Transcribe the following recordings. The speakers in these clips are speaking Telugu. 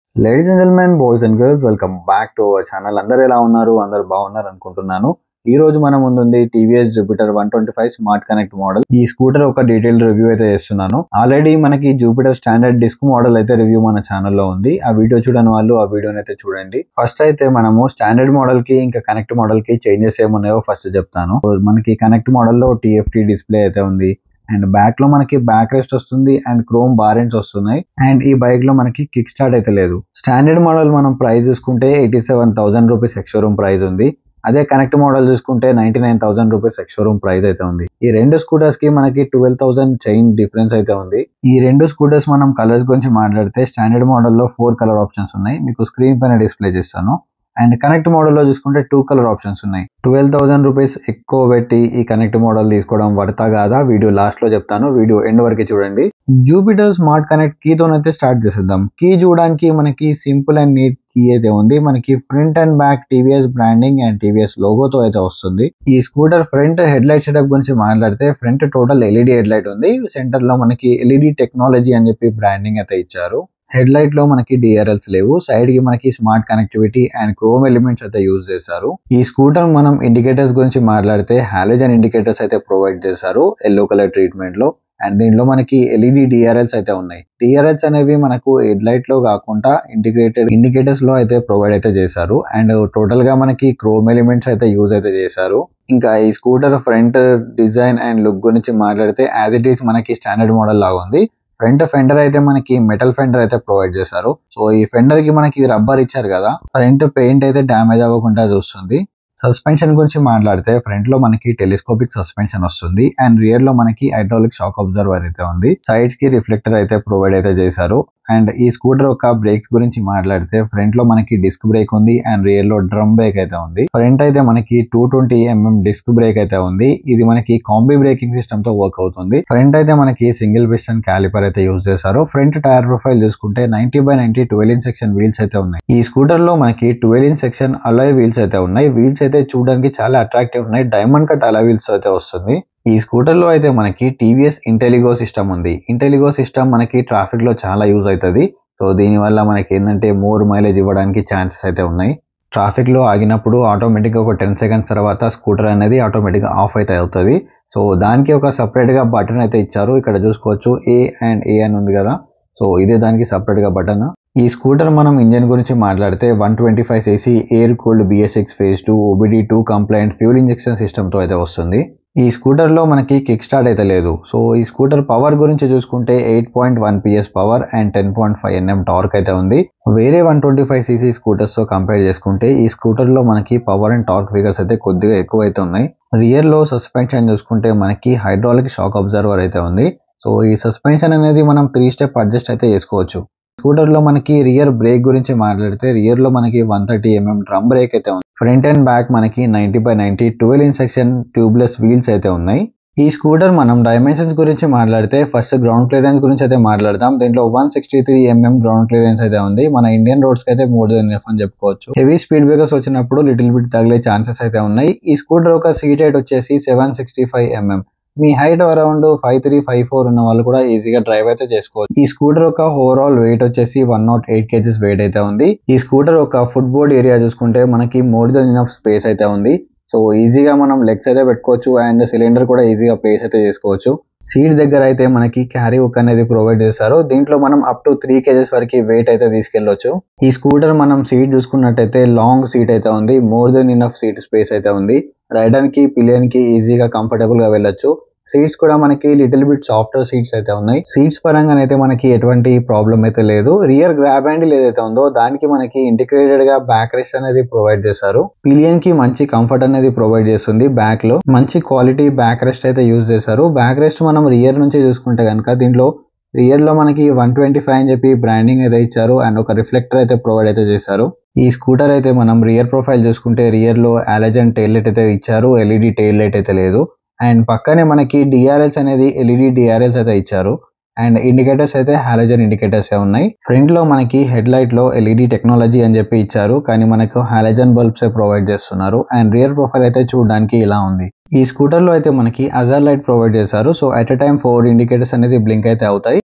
ladies and gentlemen boys and girls welcome back to our channel అందరూ ఎలా ఉన్నారు అందరూ బాగున్నారు అనుకుంటున్నాను ఈ రోజు మన ముందుంది TVS Jupiter one twenty five smart connect model ఈ స్కూటర్ ఒక డీటెయిల్ రివ్యూ అయితే చేస్తున్నాను ఆల్రెడీ మనకి జూపిటర్ స్టాండర్డ్ డిస్క్ మోడల్ అయితే రివ్యూ మన ఛానల్లో ఉంది ఆ వీడియో చూడని వాళ్ళు ఆ వీడియోని అయితే చూడండి ఫస్ట్ అయితే మనము స్టాండర్డ్ మోడల్ కి ఇంకా కనెక్ట్ మోడల్ కి చేంజెస్ ఏమున్నాయో ఫస్ట్ చెప్తాను మనకి కనెక్ట్ మోడల్ లో టీఎఫ్టీ డిస్ప్లే అయితే ఉంది అండ్ బ్యాక్ లో మనకి బ్యాక్ రెస్ట్ వస్తుంది అండ్ క్రోమ్ బారెంట్స్ వస్తున్నాయి అండ్ ఈ బైక్ లో మనకి కిక్ స్టార్ట్ అయితే లేదు స్టాండర్డ్ మోడల్ మనం ప్రైస్ చూసుకుంటే eighty seven thousand rupees ex showroom price ఉంది అదే కనెక్ట్ మోడల్ చూసుకుంటే ninety nine thousand rupees ex showroom price అయితే ఉంది ఈ రెండు స్కూటర్స్ కి మనకి ట్వెల్వ్ థౌసండ్ చైన్ డిఫరెన్స్ అయితే ఉంది ఈ రెండు స్కూటర్స్ మనం కలర్స్ గురించి మాట్లాడితే స్టాండర్డ్ మోడల్లో ఫోర్ కలర్ ఆప్షన్స్ ఉన్నాయి మీకు స్క్రీన్ పైన డిస్ప్లే చేస్తాను అండ్ కనెక్ట్ మోడల్లో చూసుకుంటే టూ కలర్ ఆప్షన్స్ ఉన్నాయి ట్వెల్వ్ థౌసండ్ రూపీస్ ఎక్కువ పెట్టి ఈ కనెక్ట్ మోడల్ తీసుకోవడం పడతా కాదా వీడియో లాస్ట్ లో చెప్తాను వీడియో ఎండ్ వరకు చూడండి జూపిటర్ స్మార్ట్ కనెక్ట్ కీతోనైతే స్టార్ట్ చేసేద్దాం కీ చూడడానికి మనకి సింపుల్ అండ్ నీట్ కీ అయితే ఉంది మనకి front and back TVS branding and TVS లోగోతో అయితే వస్తుంది ఈ scooter front head light setup గురించి మాట్లాడితే front total LED head light ఉంది సెంటర్ లో మనకి ఎల్ఈడి టెక్నాలజీ అని చెప్పి బ్రాండింగ్ అయితే ఇచ్చారు హెడ్ లైట్ లో మనకి డిఆర్ఎల్స్ లేవు సైడ్ కి మనకి smart connectivity and chrome elements అయితే యూజ్ చేశారు ఈ స్కూటర్ మనం ఇండికేటర్స్ గురించి మాట్లాడితే హాలోజన్ ఇండికేటర్స్ అయితే ప్రొవైడ్ చేశారు ఎల్లో కలర్ ట్రీట్మెంట్ లో అండ్ దీనిలో మనకి ఎల్ఈడి డిఆర్ఎల్స్ అయితే ఉన్నాయి డిఆర్ఎల్స్ అనేవి మనకు హెడ్ లైట్ లో కాకుండా ఇంటిగ్రేటెడ్ ఇండికేటర్స్ లో అయితే ప్రొవైడ్ అయితే చేశారు అండ్ టోటల్ గా మనకి క్రోమ్ ఎలిమెంట్స్ అయితే యూజ్ అయితే చేశారు ఇంకా ఈ scooter front design and look గురించి మాట్లాడితే యాజ్ ఇట్ ఈస్ మనకి స్టాండర్డ్ మోడల్ లాగా ఉంది ఫ్రంట్ ఫెండర్ అయితే మనకి మెటల్ ఫెండర్ అయితే ప్రొవైడ్ చేశారు సో ఈ ఫెండర్ కి మనకి రబ్బర్ ఇచ్చారు కదా ఫ్రంట్ పెయింట్ అయితే డ్యామేజ్ అవ్వకుండా చూస్తుంది సస్పెన్షన్ గురించి మాట్లాడితే ఫ్రంట్ లో మనకి టెలిస్కోపిక్ సస్పెన్షన్ వస్తుంది అండ్ రియర్ లో మనకి హైడ్రాలిక్ షాక్ అబ్జర్వర్ అయితే ఉంది సైడ్స్ కి రిఫ్లెక్టర్ అయితే ప్రొవైడ్ అయితే చేశారు అండ్ ఈ స్కూటర్ యొక్క బ్రేక్స్ గురించి మాట్లాడితే ఫ్రంట్ లో మనకి డిస్క్ బ్రేక్ ఉంది అండ్ రియర్ లో డ్రమ్ బ్రేక్ అయితే ఉంది ఫ్రంట్ అయితే మనకి two twenty MM disc brake అయితే ఉంది ఇది మనకి కాంబీ బ్రేకింగ్ సిస్టమ్ తో వర్క్ అవుతుంది ఫ్రంట్ అయితే మనకి సింగిల్ పిస్టన్ క్యాలిపర్ అయితే యూజ్ చేశారు ఫ్రంట్ టైర్ ప్రొఫైల్ చూసుకుంటే ninety by ninety twelve in section wheels అయితే ఉన్నాయి ఈ స్కూటర్ లో మనకి twelve in section alloy wheels అయితే ఉన్నాయి వీల్స్ అయితే చూడడానికి చాలా అట్రాక్టివ్ ఉన్నాయి డైమండ్ కట్ అలా వీల్స్ అయితే వస్తుంది ఈ స్కూటర్ లో అయితే మనకి టీవీఎస్ ఇంటెలిగో సిస్టమ్ ఉంది ఇంటెలిగో సిస్టమ్ మనకి ట్రాఫిక్ లో చాలా యూజ్ అవుతుంది సో దీనివల్ల మనకి ఏంటంటే మోర్ మైలేజ్ ఇవ్వడానికి ఛాన్సెస్ అయితే ఉన్నాయి ట్రాఫిక్ లో ఆగినప్పుడు ఆటోమేటిక్ గా ఒక టెన్ సెకండ్స్ తర్వాత స్కూటర్ అనేది ఆటోమేటిక్ గా ఆఫ్ అయితే అవుతుంది సో దానికి ఒక సపరేట్ గా బటన్ అయితే ఇచ్చారు ఇక్కడ చూసుకోవచ్చు ఏ అండ్ ఏ అని ఉంది కదా సో ఇదే దానికి సపరేట్ గా బటన్ ఈ స్కూటర్ మనం ఇంజన్ గురించి మాట్లాడితే one twenty five CC air cooled BSX phase two OBD two compliant fuel injection సిస్టమ్తో అయితే వస్తుంది ఈ స్కూటర్లో మనకి కిక్ స్టార్ట్ అయితే లేదు సో ఈ స్కూటర్ పవర్ గురించి చూసుకుంటే eight point one PS power and ten point five NM torque అయితే ఉంది వేరే వన్ ట్వంటీ ఫైవ్ సీసీ స్కూటర్స్తో కంపేర్ చేసుకుంటే ఈ స్కూటర్లో మనకి పవర్ అండ్ టార్క్ ఫిగర్స్ అయితే కొద్దిగా ఎక్కువ అయితే ఉన్నాయి రియర్లో సస్పెన్షన్ చూసుకుంటే మనకి హైడ్రాలిక్ షాక్ అబ్జర్వర్ అయితే ఉంది సో ఈ సస్పెన్షన్ అనేది మనం త్రీ స్టెప్ అడ్జస్ట్ అయితే చేసుకోవచ్చు స్కూటర్ లో మనకి రియర్ బ్రేక్ గురించి మాట్లాడితే రియర్ లో మనకి one thirty MM drum brake అయితే ఉంది ఫ్రంట్ అండ్ బ్యాక్ మనకి ninety by ninety twelve in section tubeless wheels అయితే ఉన్నాయి ఈ స్కూటర్ మనం డైమెన్షన్స్ గురించి మాట్లాడితే ఫస్ట్ గ్రౌండ్ క్లియరెన్స్ గురించి అయితే మాట్లాడదాం దీంట్లో one sixty three MM ground clearance అయితే ఉంది మన ఇండియన్ రోడ్స్ కి అయితే మోర్ దెన్ ఎఫ్ అని చెప్పుకోవచ్చు హెవీ స్పీడ్ బ్రేకర్స్ వచ్చినప్పుడు లిటిల్ బిట్ తగిలే ఛాన్సెస్ అయితే ఉన్నాయి ఈ స్కూటర్ ఒక సీట్ హైట్ వచ్చేసి సెవెన్ సిక్స్టీ ఫైవ్ ఎంఎం మీ height around five three five four ఉన్న వాళ్ళు కూడా ఈజీగా డ్రైవ్ అయితే చేసుకోవచ్చు ఈ స్కూటర్ ఒక ఓవరాల్ వెయిట్ వచ్చేసి one nought eight KGs weight అయితే ఉంది ఈ స్కూటర్ ఒక ఫుట్ బోర్డ్ ఏరియా చూసుకుంటే మనకి మోర్ దెన్ ఇనఫ్ స్పేస్ అయితే ఉంది సో ఈజీగా మనం లెగ్స్ అయితే పెట్టుకోవచ్చు అండ్ సిలిండర్ కూడా ఈజీగా ప్లేస్ అయితే చేసుకోవచ్చు సీట్ దగ్గర అయితే మనకి క్యారీ హుక్ అనేది ప్రొవైడ్ చేస్తారు దీంట్లో మనం అప్ టు త్రీ కేజెస్ వరకు వెయిట్ అయితే తీసుకెళ్లొచ్చు ఈ స్కూటర్ మనం సీట్ చూసుకున్నట్టయితే లాంగ్ సీట్ అయితే ఉంది more than enough seat space అయితే ఉంది రైడర్ కి పిలియన్ కి ఈజీగా కంఫర్టబుల్ గా వెళ్ళొచ్చు సీట్స్ కూడా మనకి లిటిల్ బిట్ సాఫ్ట్వేర్ సీట్స్ అయితే ఉన్నాయి సీట్స్ పరంగా అయితే మనకి ఎటువంటి ప్రాబ్లం అయితే లేదు రియర్ గ్రాబ్ హ్యాండిల్ ఏదైతే ఉందో దానికి మనకి ఇంటిగ్రేటెడ్ గా బ్యాక్ రెస్ట్ అనేది ప్రొవైడ్ చేశారు పిలియన్ కి మంచి కంఫర్ట్ అనేది ప్రొవైడ్ చేస్తుంది బ్యాక్ లో మంచి క్వాలిటీ బ్యాక్ రెస్ట్ అయితే యూజ్ చేశారు బ్యాక్ రెస్ట్ మనం రియర్ నుంచి చూసుకుంటే కనుక దీంట్లో రియర్ లో మనకి వన్ ట్వంటీ ఫైవ్ అని చెప్పి బ్రాండింగ్ అయితే ఇచ్చారు అండ్ ఒక రిఫ్లెక్టర్ అయితే ప్రొవైడ్ అయితే చేశారు ఈ స్కూటర్ అయితే మనం రియర్ ప్రొఫైల్ చూసుకుంటే రియర్ లో అలెజన్ టైల్ లైట్ అయితే ఇచ్చారు ఎల్ఈడి టైల్ లైట్ అయితే లేదు అండ్ పక్కనే మనకి డిఆర్ఎల్స్ అనేది ఎల్ఈడి డిఆర్ఎల్స్ అయితే ఇచ్చారు అండ్ ఇండికేటర్స్ అయితే హాలోజన్ ఇండికేటర్స్ ఉన్నాయి ఫ్రంట్ లో మనకి హెడ్ లైట్ లో ఎల్ఈడి టెక్నాలజీ అని చెప్పి ఇచ్చారు కానీ మనకు హాలోజన్ బల్బ్స్ ప్రొవైడ్ చేస్తున్నారు అండ్ రియర్ ప్రొఫైల్ అయితే చూడడానికి ఇలా ఉంది ఈ స్కూటర్ లో అయితే మనకి అజర్ లైట్ ప్రొవైడ్ చేశారు so at a time four indicators అనేది బ్లింక్ అయితే అవుతాయి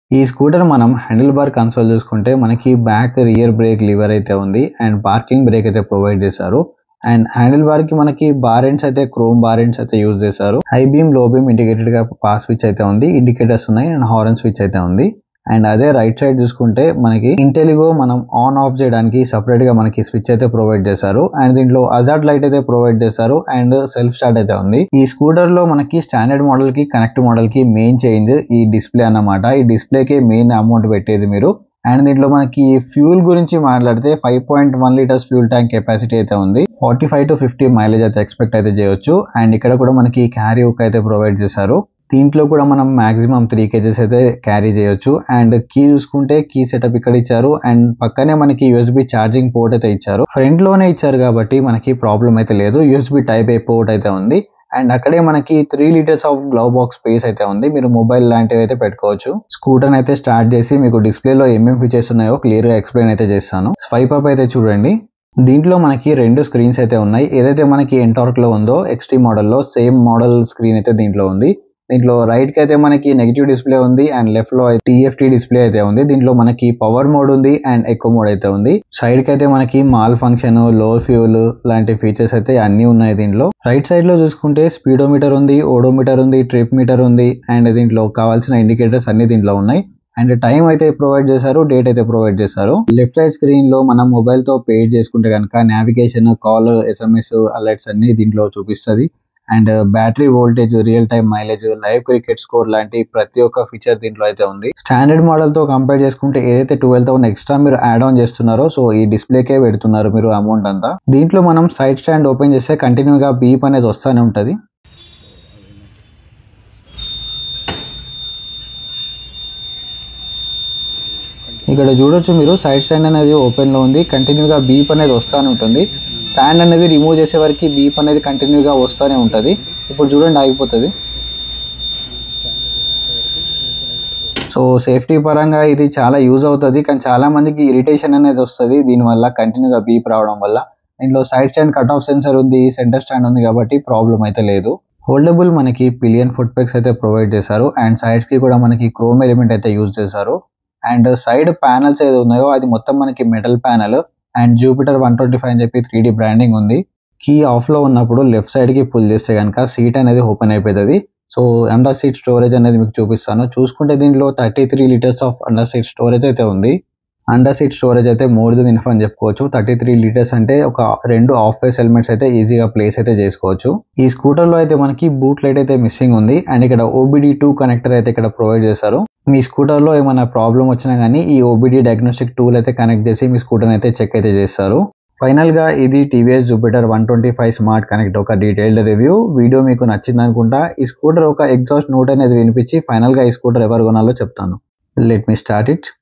ఈ స్కూటర్ మనం హ్యాండిల్ బార్ కన్సోల్ చూసుకుంటే మనకి బ్యాక్ రియర్ బ్రేక్ లివర్ అయితే ఉంది అండ్ పార్కింగ్ బ్రేక్ అయితే ప్రొవైడ్ చేశారు అండ్ హ్యాండిల్ బార్ కి మనకి బార్ ఎండ్స్ అయితే క్రోమ్ బార్ ఎండ్స్ అయితే యూజ్ చేశారు high beam low beam indicated గా పాస్ స్విచ్ అయితే ఉంది ఇండికేటర్స్ ఉన్నాయి అండ్ హారన్ స్విచ్ అయితే ఉంది అండ్ అదే రైట్ సైడ్ చూసుకుంటే మనకి ఇంటెలిగో మనం ఆన్ ఆఫ్ చేయడానికి సపరేట్ గా మనకి స్విచ్ అయితే ప్రొవైడ్ చేశారు అండ్ దీంట్లో అజార్ట్ లైట్ అయితే ప్రొవైడ్ చేశారు అండ్ సెల్ఫ్ స్టార్ట్ అయితే ఉంది ఈ స్కూటర్ లో మనకి స్టాండర్డ్ మోడల్ కి కనెక్ట్ మోడల్ కి మెయిన్ చేంజ్ ఈ డిస్ప్లే అన్నమాట ఈ డిస్ప్లే కి మెయిన్ అమౌంట్ పెట్టేది మీరు అండ్ దీంట్లో మనకి ఫ్యూల్ గురించి మాట్లాడితే five point one litres fuel tank capacity అయితే ఉంది forty five to fifty mileage అయితే ఎక్స్పెక్ట్ అయితే చేయొచ్చు అండ్ ఇక్కడ కూడా మనకి క్యారీ హుక్ అయితే ప్రొవైడ్ చేశారు దీంట్లో కూడా మనం మాక్సిమం త్రీ కేజెస్ అయితే క్యారీ చేయొచ్చు అండ్ కీ చూసుకుంటే కీ సెటప్ ఇక్కడ ఇచ్చారు అండ్ పక్కనే మనకి యూఎస్బి ఛార్జింగ్ పోర్ట్ అయితే ఇచ్చారు ఫ్రంట్ లోనే ఇచ్చారు కాబట్టి మనకి ప్రాబ్లం అయితే లేదు యూఎస్బి టైప్ ఏ పోర్ట్ అయితే ఉంది అండ్ అక్కడే మనకి three litres of glove box space అయితే ఉంది మీరు మొబైల్ లాంటివి అయితే పెట్టుకోవచ్చు స్కూటర్ అయితే స్టార్ట్ చేసి మీకు డిస్ప్లేలో ఏమేమి ఫీచర్స్ ఉన్నాయో క్లియర్ గా ఎక్స్ప్లెయిన్ అయితే చేస్తాను స్వైప్ అప్ అయితే చూడండి దీంట్లో మనకి రెండు స్క్రీన్స్ అయితే ఉన్నాయి ఏదైతే మనకి ఎంటార్క్ లో ఉందో ఎక్స్టీ మోడల్లో సేమ్ మోడల్ స్క్రీన్ అయితే దీంట్లో ఉంది దీంట్లో రైట్ కి అయితే మనకి నెగిటివ్ డిస్ప్లే ఉంది అండ్ లెఫ్ట్ లో టీఎఫ్టీ డిస్ప్లే అయితే ఉంది దీంట్లో మనకి పవర్ మోడ్ ఉంది అండ్ ఎక్కువ మోడ్ అయితే ఉంది సైడ్ కి అయితే మనకి మాల్ ఫంక్షన్ లో ఫ్యూల్ లాంటి ఫీచర్స్ అయితే అన్ని ఉన్నాయి దీంట్లో రైట్ సైడ్ లో చూసుకుంటే స్పీడోమీటర్ ఉంది ఓడోమీటర్ ఉంది ట్రిప్ మీటర్ ఉంది అండ్ దీంట్లో కావాల్సిన ఇండికేటర్స్ అన్ని దీంట్లో ఉన్నాయి అండ్ టైం అయితే ప్రొవైడ్ చేశారు డేట్ అయితే ప్రొవైడ్ చేశారు లెఫ్ట్ సైడ్ స్క్రీన్ లో మనం మొబైల్ తో పేడ్ చేసుకుంటే కనుక నావిగేషన్ కాల్ ఎస్ఎంఎస్ అలర్ట్స్ అన్ని దీంట్లో చూపిస్తుంది and battery voltage real time mileage live cricket score లాంటి ప్రతి ఒక్క ఫీచర్ దీంట్లో అయితే ఉంది స్టాండర్డ్ మోడల్ తో కంపేర్ చేసుకుంటే ఏదైతే ట్వెల్వ్ థౌసండ్ ఎక్స్ట్రా మీరు యాడ్ ఆన్ చేస్తున్నారో సో ఈ డిస్ప్లేకే పెడుతున్నారు మీరు అమౌంట్ అంతా దీంట్లో మనం సైడ్ స్టాండ్ ఓపెన్ చేస్తే కంటిన్యూగా బీప్ అనేది వస్తూనే ఉంటుంది ఇక్కడ చూడొచ్చు మీరు సైడ్ స్టాండ్ అనేది ఓపెన్ లో ఉంది కంటిన్యూగా బీప్ అనేది వస్తూనే ఉంటుంది స్టాండ్ అనేది రిమూవ్ చేసే వరకు బీప్ అనేది కంటిన్యూగా వస్తూనే ఉంటుంది ఇప్పుడు చూడండి ఆగిపోతుంది సో సేఫ్టీ పరంగా ఇది చాలా యూజ్ అవుతుంది కానీ చాలా మందికి ఇరిటేషన్ అనేది వస్తుంది దీనివల్ల కంటిన్యూగా బీప్ రావడం వల్ల దీంట్లో side stand cut off sensor ఉంది సెంటర్ స్టాండ్ ఉంది కాబట్టి ప్రాబ్లం అయితే లేదు హోల్డబుల్ మనకి పిలియన్ ఫుట్ పెక్స్ అయితే ప్రొవైడ్ చేశారు అండ్ సైడ్స్ కి కూడా మనకి క్రోమ్ ఎలిమెంట్ అయితే యూజ్ చేశారు అండ్ సైడ్ ప్యానల్స్ ఏది ఉన్నాయో అది మొత్తం మనకి metal panel and Jupiter one twenty five అని చెప్పి త్రీ బ్రాండింగ్ ఉంది కీ ఆఫ్ లో ఉన్నప్పుడు లెఫ్ట్ సైడ్ కి పుల్ చేస్తే కనుక సీట్ అనేది ఓపెన్ అయిపోతుంది సో అండర్ సీట్ స్టోరేజ్ అనేది మీకు చూపిస్తాను చూసుకుంటే దీంట్లో thirty three litres of under seat storage అయితే ఉంది అండర్ సీట్ స్టోరేజ్ అయితే మోర్ దెన్ ఇన్ఫ్ అని చెప్పుకోవచ్చు థర్టీ త్రీ లీటర్స్ అంటే ఒక రెండు ఆఫ్ ఫేస్ ఎలిమెంట్స్ అయితే ఈజీగా ప్లేస్ అయితే చేసుకోవచ్చు ఈ స్కూటర్ లో అయితే మనకి బూట్ లైట్ అయితే మిస్సింగ్ ఉంది అండ్ ఇక్కడ ఓబిడి టూ కనెక్టర్ అయితే ఇక్కడ ప్రొవైడ్ చేశారు మీ స్కూటర్ లో ఏమైనా ప్రాబ్లం వచ్చినా కానీ ఈ ఓబిడి డయాగ్నోస్టిక్ టూల్ అయితే కనెక్ట్ చేసి మీ స్కూటర్ అయితే చెక్ అయితే చేస్తారు ఫైనల్ గా ఇది TVS Jupiter one twenty five smart connect ఒక డీటెయిల్డ్ రివ్యూ వీడియో మీకు నచ్చింది అనుకుంటా ఈ స్కూటర్ ఒక ఎగ్జాస్ట్ నోట్ అనేది వినిపించి ఫైనల్ గా ఈ స్కూటర్ ఎవరు కొనాలో చెప్తాను let me start it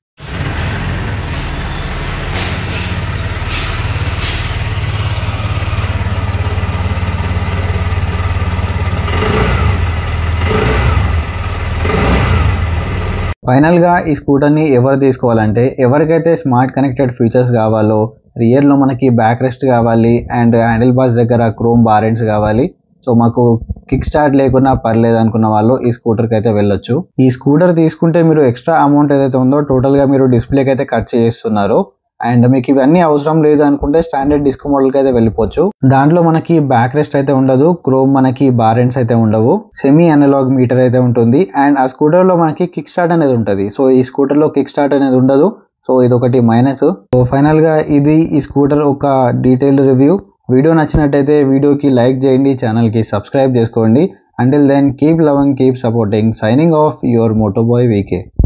final గా ఈ స్కూటర్ ని ఎవరు తీసుకోవాలంటే ఎవరికైతే స్మార్ట్ కనెక్టెడ్ ఫీచర్స్ కావాలో రియర్ లో మనకి బ్యాక్ రెస్ట్ కావాలి అండ్ హ్యాండిల్ బార్స్ దగ్గర క్రోమ్ బారెంట్స్ కావాలి సో మాకు కిక్ స్టార్ట్ లేకున్నా పర్లేదు అనుకున్న వాళ్ళు ఈ స్కూటర్కి అయితే వెళ్ళొచ్చు ఈ స్కూటర్ తీసుకుంటే మీరు ఎక్స్ట్రా అమౌంట్ ఏదైతే ఉందో టోటల్ గా మీరు డిస్ప్లేకి అయితే ఖర్చు చేస్తున్నారు అండ్ మీకు ఇవన్నీ అవసరం లేదు అనుకుంటే స్టాండర్డ్ డిస్క్ మోడల్కి అయితే వెళ్ళిపోవచ్చు దాంట్లో మనకి బ్యాక్ రెస్ట్ అయితే ఉండదు క్రోమ్ మనకి బారెంట్స్ అయితే ఉండవు సెమీ అనలాగ్ మీటర్ అయితే ఉంటుంది అండ్ ఆ స్కూటర్ లో మనకి కిక్ స్టార్ట్ అనేది ఉంటుంది సో ఈ స్కూటర్ లో కిక్ స్టార్ట్ అనేది ఉండదు సో ఇది ఒకటి మైనస్ సో ఫైనల్ గా ఇది ఈ స్కూటర్ ఒక డీటెయిల్డ్ రివ్యూ వీడియో నచ్చినట్టయితే వీడియోకి లైక్ చేయండి ఛానల్ కి సబ్స్క్రైబ్ చేసుకోండి until then keep loving keep supporting signing off your Motoboy VK